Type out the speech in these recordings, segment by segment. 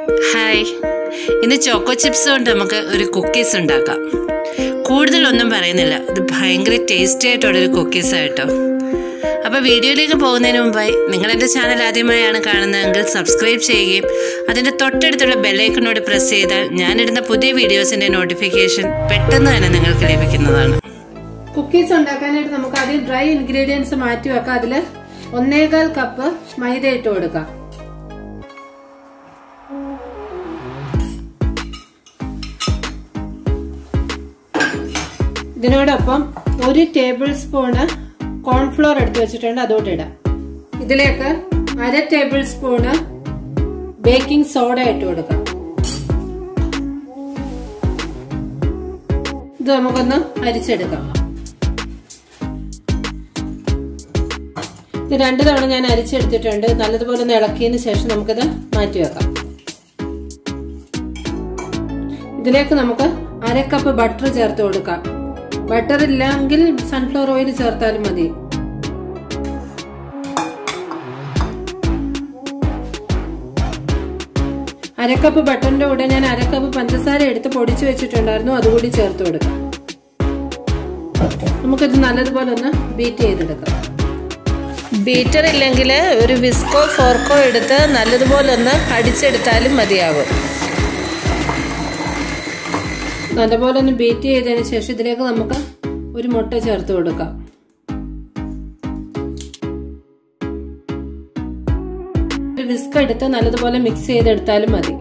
hi ഇന്ന് choco chips കൊണ്ട് നമുക്ക് ഒരു കുക്കീസ് ഉണ്ടാക്കാം കൂടുതലൊന്നും പറയുന്നില്ല ഇത് ഭയങ്കര ടേസ്റ്റി ആയിട്ടുള്ളൊരു കുക്കീസ് ആയിട്ടോ അപ്പോൾ വീഡിയോയിലേക്ക് പോകുന്നതിന് മുമ്പായി നിങ്ങൾ എൻ്റെ ചാനൽ ആദ്യമായാണ് കാണുന്നതെങ്കിൽ സബ്സ്ക്രൈബ് ചെയ്യുകയും അതിൻ്റെ തൊട്ടടുത്തുള്ള ബെല്ലൈക്കണോട് പ്രസ് ചെയ്താൽ ഞാനിടുന്ന പുതിയ വീഡിയോസിൻ്റെ നോട്ടിഫിക്കേഷൻ പെട്ടെന്ന് തന്നെ നിങ്ങൾക്ക് ലഭിക്കുന്നതാണ് കുക്കീസ് ഉണ്ടാക്കാനായിട്ട് നമുക്ക് ആദ്യം ഡ്രൈ ഇൻഗ്രീഡിയൻസ് മാറ്റി വെക്കാം അതിൽ ഒന്നേകാൽ കപ്പ് മൈദ ഇട്ട് കൊടുക്കാം ഇതിനോടൊപ്പം ഒരു ടേബിൾ സ്പൂണ് കോൺഫ്ലോർ എടുത്ത് വെച്ചിട്ടുണ്ട് അതോട്ട് ഇടാം ഇതിലേക്ക് അര ടേബിൾ സ്പൂണ് ബേക്കിംഗ് സോഡ ഇട്ട് കൊടുക്കാം ഇത് നമുക്കൊന്ന് അരിച്ചെടുക്കാം ഇത് രണ്ടു തവണ ഞാൻ അരിച്ചെടുത്തിട്ടുണ്ട് നല്ലതുപോലെ ഒന്ന് ഇളക്കിയതിന് ശേഷം നമുക്കിത് മാറ്റി വെക്കാം ഇതിലേക്ക് നമുക്ക് അര കപ്പ് ബട്ടർ ചേർത്ത് കൊടുക്കാം ബട്ടർ ഇല്ലെങ്കിൽ സൺഫ്ലവർ ഓയിൽ ചേർത്താലും മതി അരക്കപ്പ് ബട്ടറിന്റെ കൂടെ ഞാൻ അരക്കപ്പ് പഞ്ചസാര എടുത്ത് പൊടിച്ചു വെച്ചിട്ടുണ്ടായിരുന്നു അതുകൂടി ചേർത്ത് കൊടുക്കാം നമുക്കിത് നല്ലതുപോലെ ഒന്ന് ബീറ്റ് ചെയ്തെടുക്കാം ബീറ്റർ ഇല്ലെങ്കിൽ ഒരു വിസ്കോ ഫോർക്കോ എടുത്ത് നല്ലതുപോലെ ഒന്ന് അടിച്ചെടുത്താലും മതിയാകും നല്ലപോലെ ഒന്ന് ബീറ്റ് ചെയ്തതിന് ശേഷം ഇതിലേക്ക് നമുക്ക് ഒരു മുട്ട ചേർത്ത് കൊടുക്കാം ഒരു വിസ്ക് എടുത്ത് നല്ലതുപോലെ മിക്സ് ചെയ്തെടുത്താലും മതി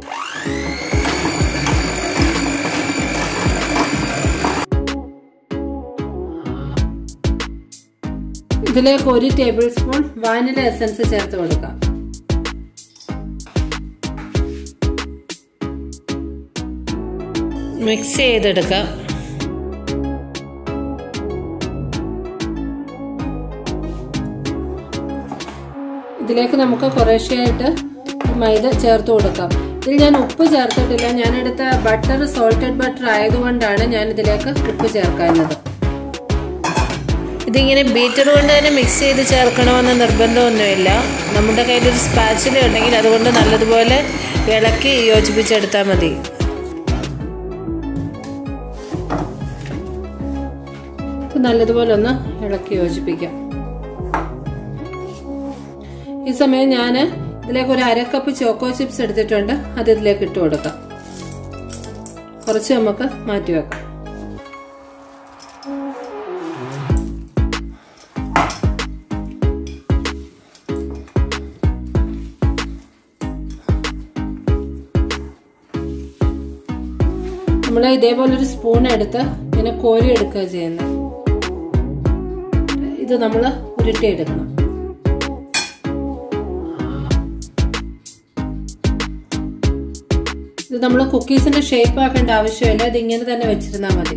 ഇതിലേക്ക് ഒരു ടേബിൾ സ്പൂൺ വാനില എസൻസ് ചേർത്ത് കൊടുക്കാം മിക്സ് ചെയ്തെടുക്കാം ഇതിലേക്ക് നമുക്ക് കുറേശ്ശെയായിട്ട് മൈദ ചേർത്ത് കൊടുക്കാം ഇതിൽ ഞാൻ ഉപ്പ് ചേർത്തിട്ടില്ല ഞാനെടുത്ത ബട്ടർ സോൾട്ടഡ് ബട്ടർ ആയതുകൊണ്ടാണ് ഞാൻ ഇതിലേക്ക് ഉപ്പ് ചേർക്കാഞ്ഞത് ഇതിങ്ങനെ ബീറ്റർ കൊണ്ട് തന്നെ മിക്സ് ചെയ്ത് ചേർക്കണമെന്ന് നിർബന്ധമൊന്നുമില്ല നമ്മുടെ കയ്യിലൊരു സ്പാച്ചില ഉണ്ടെങ്കിൽ അതുകൊണ്ട് നല്ലതുപോലെ ഇളക്കി യോജിപ്പിച്ചെടുത്താൽ മതി ഇത് നല്ലതുപോലെ ഒന്ന് ഇളക്കി യോജിപ്പിക്കാം ഈ സമയം ഞാൻ ഇതിലേക്ക് ഒരു അരക്കപ്പ് ചോക്കോ ചിപ്സ് എടുത്തിട്ടുണ്ട് അത് ഇതിലേക്ക് ഇട്ട് കൊടുക്കാം കുറച്ച് നമുക്ക് മാറ്റി വെക്കാം നമ്മൾ ഇതേപോലെ ഒരു സ്പൂൺ എടുത്ത് ഇങ്ങനെ കോരി എടുക്കുക ചെയ്യുന്നത് ഇത് നമ്മൾ ഉരുട്ടി എടുക്കണം ഇത് നമ്മൾ കുക്കീസിന്റെ ഷേപ്പ് ആക്കേണ്ട ആവശ്യമില്ല ഇത് ഇങ്ങനെ തന്നെ വെച്ചിരുന്നാൽ മതി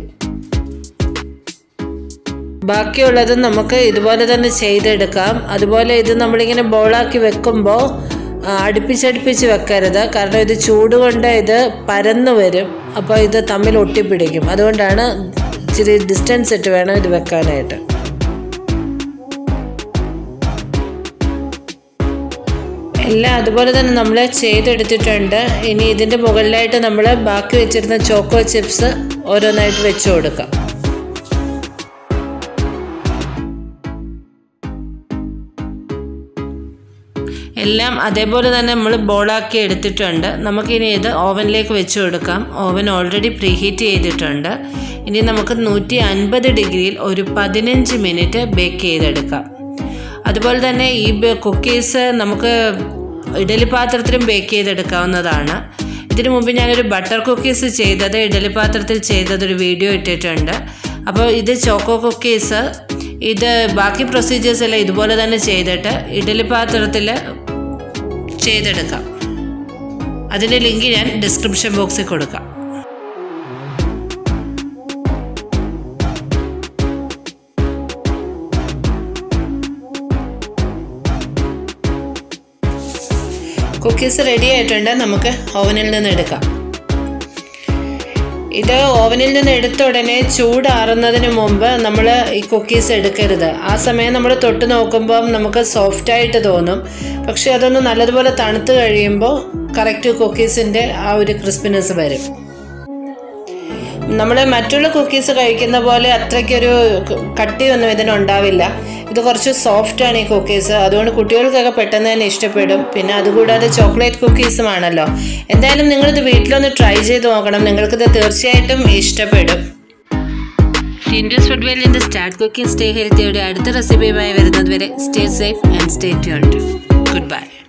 ബാക്കിയുള്ളത് നമുക്ക് ഇതുപോലെ തന്നെ ചെയ്തെടുക്കാം അതുപോലെ ഇത് നമ്മളിങ്ങനെ ബോളാക്കി വെക്കുമ്പോൾ അടുപ്പിച്ചടുപ്പിച്ച് വെക്കരുത് കാരണം ഇത് ചൂട് കൊണ്ട് ഇത് പരന്നു വരും അപ്പോൾ ഇത് തമ്മിൽ ഒട്ടിപ്പിടിക്കും അതുകൊണ്ടാണ് ഇച്ചിരി ഡിസ്റ്റൻസ് ഇട്ട് വേണം ഇത് വെക്കാനായിട്ട് എല്ലാം അതുപോലെ തന്നെ നമ്മൾ ചെയ്തെടുത്തിട്ടുണ്ട് ഇനി ഇതിൻ്റെ മുകളിലായിട്ട് നമ്മൾ ബാക്കി വെച്ചിരുന്ന ചോക്കോ ചിപ്സ് ഓരോന്നായിട്ട് വെച്ച് കൊടുക്കാം എല്ലാം അതേപോലെ തന്നെ നമ്മൾ ബോളാക്കി എടുത്തിട്ടുണ്ട് നമുക്കിനി ഇത് ഓവനിലേക്ക് വെച്ച് കൊടുക്കാം ഓവൻ ഓൾറെഡി പ്രീഹീറ്റ് ചെയ്തിട്ടുണ്ട് ഇനി നമുക്ക് നൂറ്റി അൻപത് ഡിഗ്രിയിൽ ഒരു പതിനഞ്ച് മിനിറ്റ് ബേക്ക് ചെയ്തെടുക്കാം അതുപോലെ തന്നെ ഈ കുക്കീസ് നമുക്ക് ഇഡലി പാത്രത്തിലും ബേക്ക് ചെയ്തെടുക്കാവുന്നതാണ് ഇതിനു മുമ്പ് ഞാനൊരു ബട്ടർ കുക്കീസ് ചെയ്തത് ഇഡലി പാത്രത്തിൽ ചെയ്തതൊരു വീഡിയോ ഇട്ടിട്ടുണ്ട് അപ്പോൾ ഇത് ചോക്കോ കുക്കീസ് ഇത് ബാക്കി പ്രൊസീജിയേഴ്സ് എല്ലാം ഇതുപോലെ തന്നെ ചെയ്തിട്ട് ഇഡലി പാത്രത്തിൽ ചെയ്തെടുക്കാം അതിൻ്റെ ലിങ്ക് ഞാൻ ഡിസ്ക്രിപ്ഷൻ ബോക്സിൽ കൊടുക്കാം കുക്കീസ് റെഡി ആയിട്ടുണ്ട് നമുക്ക് ഓവനിൽ നിന്ന് എടുക്കാം ഇത് ഓവനിൽ നിന്ന് എടുത്ത ഉടനെ ചൂടാറുന്നതിന് മുമ്പ് നമ്മൾ ഈ കുക്കീസ് എടുക്കരുത് ആ സമയം നമ്മൾ തൊട്ട് നോക്കുമ്പം നമുക്ക് സോഫ്റ്റായിട്ട് തോന്നും പക്ഷെ അതൊന്ന് നല്ലതുപോലെ തണുത്ത് കഴിയുമ്പോൾ കറക്റ്റ് കുക്കീസിൻ്റെ ആ ഒരു ക്രിസ്പിനെസ് വരും നമ്മൾ മറ്റുള്ള കുക്കീസ് കഴിക്കുന്ന പോലെ അത്രയ്ക്കൊരു കട്ടിയൊന്നും ഇതിനുണ്ടാവില്ല ഇത് കുറച്ച് സോഫ്റ്റാണ് ഈ കുക്കീസ് അതുകൊണ്ട് കുട്ടികൾക്കൊക്കെ പെട്ടെന്ന് തന്നെ ഇഷ്ടപ്പെടും പിന്നെ അതുകൂടാതെ ചോക്ലേറ്റ് കുക്കീസും ആണല്ലോ എന്തായാലും നിങ്ങളിത് വീട്ടിലൊന്ന് ട്രൈ ചെയ്ത് നോക്കണം നിങ്ങൾക്കിത് തീർച്ചയായിട്ടും ഇഷ്ടപ്പെടും ടിൻഡ്യൂസ് ഫുഡ് വെല്ലിൻ്റെ സ്റ്റാർട്ട് കുക്കിംഗ് സ്റ്റേ ഹെൽത്തിയുടെ അടുത്ത റെസിപ്പിയുമായി വരുന്നത് വരെ stay safe and stay tuned good by